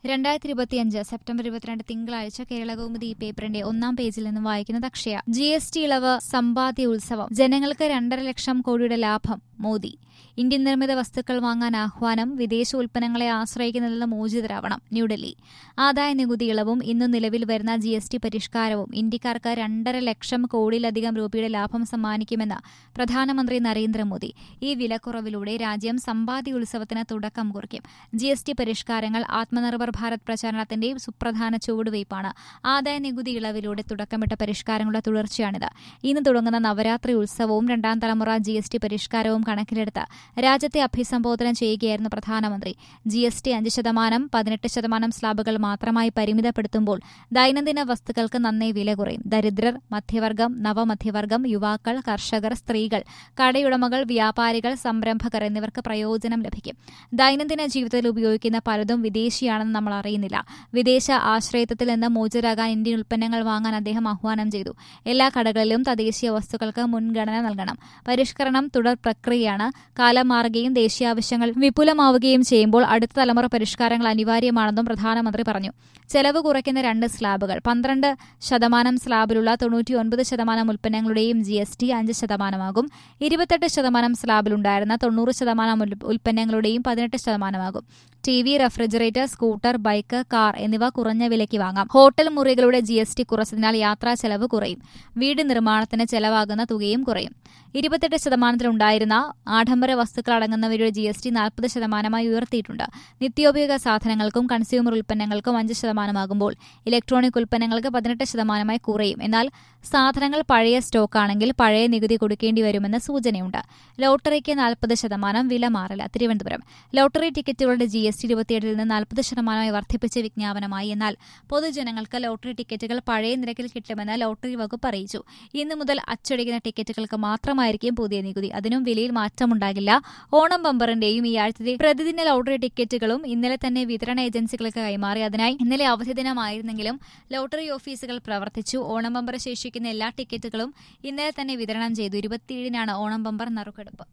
രണ്ടായിരത്തി ഇരുപത്തിയഞ്ച് സെപ്റ്റംബർ ഇരുപത്തിരണ്ട് തിങ്കളാഴ്ച കേരള കൗമുദി ഈ പേപ്പറിന്റെ ഒന്നാം പേജിൽ നിന്ന് വായിക്കുന്നത് അക്ഷയ ജി എസ് ടി ഇളവ് സമ്പാദ്യ ഉത്സവം ജനങ്ങൾക്ക് രണ്ടര ലക്ഷം കോടിയുടെ ലാഭം മോദി ഇന്ത്യൻ നിർമ്മിത വസ്തുക്കൾ വാങ്ങാൻ ആഹ്വാനം വിദേശ ഉൽപ്പന്നങ്ങളെ ആശ്രയിക്കുന്നതിൽ നിന്ന് മോചിതരാവണം ന്യൂഡൽഹി ആദായ നികുതി ഇളവും ഇന്ന് നിലവിൽ വരുന്ന ജി എസ് ടി പരിഷ്കാരവും ഇന്ത്യക്കാർക്ക് രണ്ടര ലക്ഷം കോടിയിലധികം രൂപയുടെ ലാഭം സമ്മാനിക്കുമെന്ന് പ്രധാനമന്ത്രി നരേന്ദ്രമോദി ഈ വിലക്കുറവിലൂടെ രാജ്യം സമ്പാദ്യ ഉത്സവത്തിന് തുടക്കം കുറിക്കും ജി എസ് ടി പരിഷ്കാരങ്ങൾ ആത്മനിർഭർ ഭാരത് പ്രചാരണത്തിന്റെ സുപ്രധാന ചുവടുവയ്പ്പാണ് ആദായ നികുതി ഇളവിലൂടെ തുടക്കമിട്ട പരിഷ്കാരങ്ങളുടെ തുടർച്ചയാണിത് ഇന്ന് തുടങ്ങുന്ന നവരാത്രി ഉത്സവവും രണ്ടാം തലമുറ ജി എസ് ടി പരിഷ്കാരവും കണക്കിലെടുത്ത് രാജ്യത്തെ അഭിസംബോധന ചെയ്യുകയായിരുന്നു പ്രധാനമന്ത്രി ജി എസ് ടി അഞ്ച് ശതമാനം പതിനെട്ട് ശതമാനം സ്ലാബുകൾ മാത്രമായി പരിമിതപ്പെടുത്തുമ്പോൾ ദൈനംദിന വസ്തുക്കൾക്ക് നന്നേ വില കുറയും ദരിദ്രർ മധ്യവർഗം നവമധ്യവർഗം യുവാക്കൾ കർഷകർ സ്ത്രീകൾ കടയുടമകൾ വ്യാപാരികൾ സംരംഭകർ എന്നിവർക്ക് പ്രയോജനം ലഭിക്കും ദൈനംദിന ജീവിതത്തിൽ ഉപയോഗിക്കുന്ന പലതും വിദേശിയാണെന്ന് നമ്മൾ അറിയുന്നില്ല വിദേശ ആശ്രയത്വത്തിൽ നിന്ന് മോചിതരാകാൻ ഇന്ത്യൻ ഉൽപ്പന്നങ്ങൾ വാങ്ങാൻ അദ്ദേഹം ആഹ്വാനം ചെയ്തു എല്ലാ കടകളിലും തദ്ദേശീയ വസ്തുക്കൾക്ക് മുൻഗണന നൽകണം പരിഷ്കരണം തുടർ പ്രക്രിയയാണ് കാലം മാറുകയും ദേശീയാവശ്യങ്ങൾ വിപുലമാവുകയും ചെയ്യുമ്പോൾ അടുത്ത തലമുറ പരിഷ്കാരങ്ങൾ അനിവാര്യമാണെന്നും പ്രധാനമന്ത്രി പറഞ്ഞു ചെലവ് കുറയ്ക്കുന്ന രണ്ട് സ്ലാബുകൾ പന്ത്രണ്ട് ശതമാനം സ്ലാബിലുള്ള തൊണ്ണൂറ്റിയൊൻപത് ശതമാനം ഉൽപ്പന്നങ്ങളുടെയും ജി എസ് ടി അഞ്ച് ശതമാനമാകും ഇരുപത്തെട്ട് ശതമാനം സ്ലാബിലുണ്ടായിരുന്ന തൊണ്ണൂറ് ശതമാനം ഉൽ- ഉൽപ്പന്നങ്ങളുടെയും പതിനെട്ട് ശതമാനമാകും T V refrigerator scooter bike car എന്നിവ കുറഞ്ഞ വിലയ്ക്ക് വാങ്ങാം ഹോട്ടൽ മുറികളുടെ ജി എസ് ടി കുറച്ചതിനാൽ യാത്രാ ചെലവ് കുറയും വീട് നിർമ്മാണത്തിന് ചെലവാകുന്ന തുകയും കുറയും ഇരുപത്തെട്ട് ശതമാനത്തിലുണ്ടായിരുന്ന ആഡംബര വസ്തുക്കൾ അടങ്ങുന്നവരുടെ ജി എസ് ടി നാൽപ്പത് ശതമാനമായി ഉയർത്തിയിട്ടുണ്ട് നിത്യോപയോഗ സാധനങ്ങൾക്കും കൺസ്യൂമർ ഉൽപ്പന്നങ്ങൾക്കും അഞ്ച് ശതമാനമാകുമ്പോൾ ഇലക്ട്രോണിക് ഉൽപ്പന്നങ്ങൾക്ക് പതിനെട്ട് ശതമാനമായി കുറയും എന്നാൽ സാധനങ്ങൾ പഴയ സ്റ്റോക്കാണെങ്കിൽ പഴയ നികുതി കൊടുക്കേണ്ടി വരുമെന്ന് സൂചനയുണ്ട് ലോട്ടറിക്ക് നാൽപ്പത് ശതമാനം വില മാറില്ല തിരുവനന്തപുരം ലോട്ടറി ടിക്കറ്റുകളുടെ ജി എസ് ടി ഇരുപത്തിയേഴിൽ നിന്ന് നാൽപ്പത് ശതമാനമായി വർദ്ധിപ്പിച്ച വിജ്ഞാപനമായി എന്നാൽ പൊതുജനങ്ങൾക്ക് ലോട്ടറി ടിക്കറ്റുകൾ പഴയ നിരക്കിൽ കിട്ടുമെന്ന് ലോട്ടറി വകുപ്പ് അറിയിച്ചു ഇന്നു മുതൽ അച്ചടിക്കുന്ന ടിക്കറ്റുകൾക്ക് മാത്രമായിരിക്കും പുതിയ നികുതി അതിനും വിലയിൽ മാറ്റമുണ്ടാകില്ല ഓണം ബമ്പറിന്റെയും ഈ ആഴ്ചത്തെ പ്രതിദിന ലോട്ടറി ടിക്കറ്റുകളും ഇന്നലെ തന്നെ വിതരണ ഏജൻസികൾക്ക് കൈമാറി അതിനായി ഇന്നലെ അവധി ദിനമായിരുന്നെങ്കിലും ലോട്ടറി ഓഫീസുകൾ പ്രവർത്തിച്ചു ഓണം ബമ്പർ ശേഷിക്കുന്ന എല്ലാ ടിക്കറ്റുകളും ഇന്നലെ തന്നെ വിതരണം ചെയ്തു ഇരുപത്തിയേഴിനാണ് ഓണം ബമ്പർ നറുക്കെടുപ്പ്